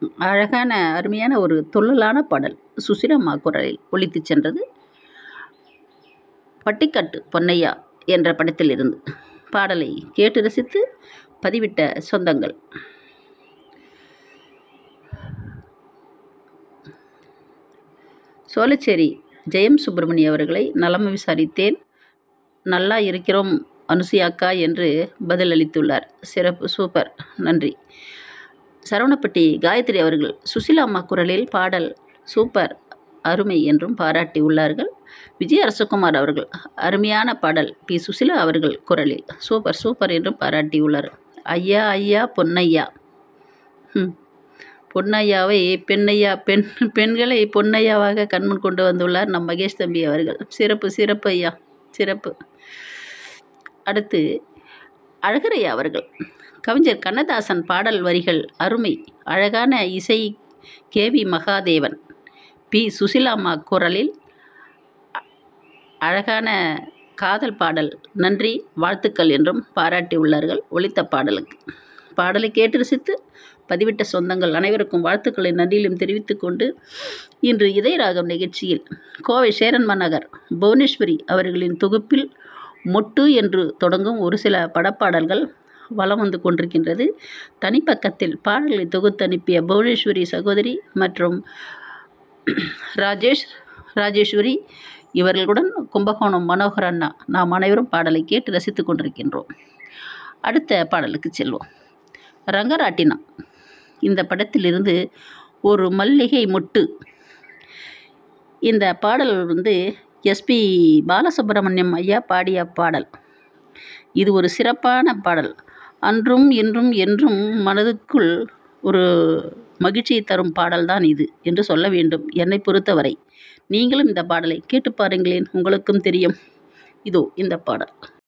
அழகான அருமையான ஒரு துள்ளலான பாடல் சுசிலம்மா குரலில் ஒலித்துச் சென்றது பட்டிக்காட்டு பொன்னையா என்ற படத்திலிருந்து பாடலை கேட்டு ரசித்து பதிவிட்ட சொந்தங்கள் சோலைச்சேரி ஜெயம் சுப்பிரமணிய அவர்களை நலம் விசாரித்தேன் நல்லா இருக்கிறோம் அனுசுயாக்கா என்று பதிலளித்துள்ளார் சிறப்பு சூப்பர் நன்றி சரவணப்பட்டி காயத்ரி அவர்கள் சுசிலா அம்மா குரலில் பாடல் சூப்பர் அருமை என்றும் பாராட்டி உள்ளார்கள் விஜய் அரசகுமார் அவர்கள் அருமையான பாடல் பி சுசிலா அவர்கள் குரலில் சூப்பர் சூப்பர் என்றும் பாராட்டியுள்ளார் ஐயா ஐயா பொன்னையா ம் பொன்னையாவை பெண்ணையா பெண் பெண்களை பொன்னையாவாக கண்முன் கொண்டு வந்துள்ளார் நம் மகேஷ் தம்பி அவர்கள் சிறப்பு சிறப்பு ஐயா சிறப்பு அடுத்து அழகரையா அவர்கள் கவிஞர் கண்ணதாசன் பாடல் வரிகள் அருமை அழகான இசை கேவி மகாதேவன் பி சுசிலாம்மா குரலில் அழகான காதல் பாடல் நன்றி வாழ்த்துக்கள் என்றும் பாராட்டி உள்ளார்கள் ஒலித்த பாடலுக்கு பாடலை கேட்டு ரசித்து பதிவிட்ட சொந்தங்கள் அனைவருக்கும் வாழ்த்துக்களை நன்றியிலும் தெரிவித்துக் கொண்டு இன்று இதயராகம் நிகழ்ச்சியில் கோவை சேரன்ம நகர் புவனேஸ்வரி அவர்களின் தொகுப்பில் மொட்டு என்று தொடங்கும் ஒரு சில படப்பாடல்கள் வலம் வந்து கொண்டிருக்கின்றது தனிப்பக்கத்தில் பாடல்களை தொகுத்து அனுப்பிய புவனேஸ்வரி சகோதரி மற்றும் ராஜேஷ் ராஜேஸ்வரி இவர்களுடன் கும்பகோணம் மனோகர் அண்ணா நாம் அனைவரும் பாடலை கேட்டு ரசித்து கொண்டிருக்கின்றோம் அடுத்த பாடலுக்கு செல்வோம் ரங்கராட்டினம் இந்த படத்திலிருந்து ஒரு மல்லிகை மொட்டு இந்த பாடல் வந்து எஸ்பி பாலசுப்ரமணியம் ஐயா பாடிய பாடல் இது ஒரு சிறப்பான பாடல் அன்றும் இன்றும் என்றும் மனதுக்குள் ஒரு மகிழ்ச்சியை தரும் பாடல்தான் இது என்று சொல்ல வேண்டும் என்னை பொறுத்தவரை நீங்களும் இந்த பாடலை கேட்டு பாருங்களேன் உங்களுக்கும் தெரியும் இதோ இந்த பாடல்